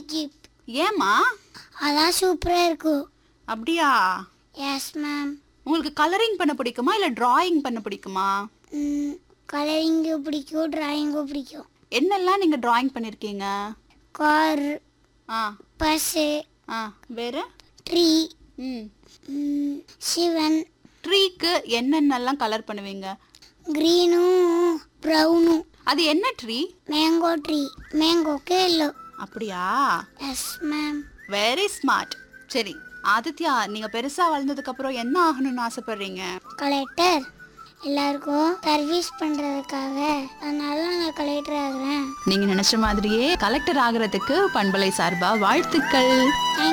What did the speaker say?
jeep ஏம்மா அதான் சூப்பராக இருக்கும் அப்படியா எஸ் மேம் உங்களுக்கு கலரிங் பண்ண பிடிக்குமா இல்லை டிராயிங் பண்ண பிடிக்குமா கலரிங்கும் பிடிக்கும் டிராயிங்கும் பிடிக்கும் என்னெல்லாம் நீங்கள் டிராயிங் பண்ணியிருக்கீங்க கார் ஆ பஸ்ஸு ஆ வேற ட்ரீ ம் சிவன் ட்ரீக்கு என்னென்னலாம் கலர் பண்ணுவீங்க க்ரீனும் ப்ரௌனும் அது என்ன ட்ரீ மேங்கோ ட்ரீ மேங்கோக்கு எல்லோ அப்படியா எஸ் மேம் வெரி ஸ்மார்ட் சரி ஆதித்யா நீங்கள் பெருசாக வளர்ந்ததுக்கப்புறம் என்ன ஆகணும்னு ஆசைப்படுறீங்க கலெக்டர் எல்லாருக்கும் சர்வீஸ் பண்ணுறதுக்காக அதனால நான் கலெக்டர் ஆகுறேன் நீங்கள் நினச்ச மாதிரியே கலெக்டர் ஆகிறதுக்கு பண்பலை சார்பா வாழ்த்துக்கள்